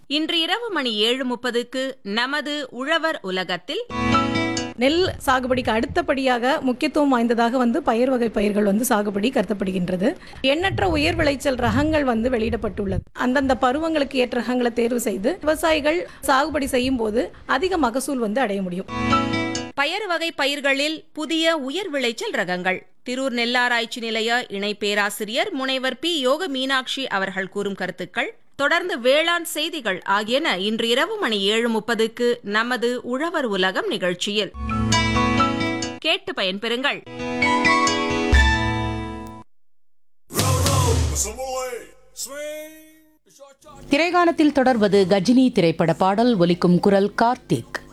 இன்று இரவு மணி ஏழு முப்பதுக்கு நமது உழவர் உலகத்தில் நெல் சாகுபடிக்கு அடுத்தபடியாக முக்கியத்துவம் வாய்ந்ததாக வந்து பயிர் வகை பயிர்கள் வந்து சாகுபடி கருதப்படுகின்றது எண்ணற்ற உயர் விளைச்சல் ரகங்கள் வந்து வெளியிடப்பட்டுள்ளது அந்தந்த பருவங்களுக்கு ஏற்ற ரகங்களை தேர்வு செய்து விவசாயிகள் சாகுபடி செய்யும் போது அதிக மகசூல் வந்து அடைய முடியும் பயறு வகை பயிர்களில் புதிய உயர் விளைச்சல் ரகங்கள் திரூர் நெல்லாராய்ச்சி நிலைய இணை பேராசிரியர் முனைவர் பி யோக மீனாட்சி அவர்கள் கூறும் கருத்துக்கள் தொடர்ந்து வேளாண் செய்திகள் ஆகியன இன்று இரவு மணி ஏழு முப்பதுக்கு நமது உழவர் உலகம் நிகழ்ச்சியில் கேட்டு பயன்பெறுங்கள் திரைகாணத்தில் தொடர்வது கஜினி திரைப்பட பாடல் ஒலிக்கும் குரல் கார்த்திக்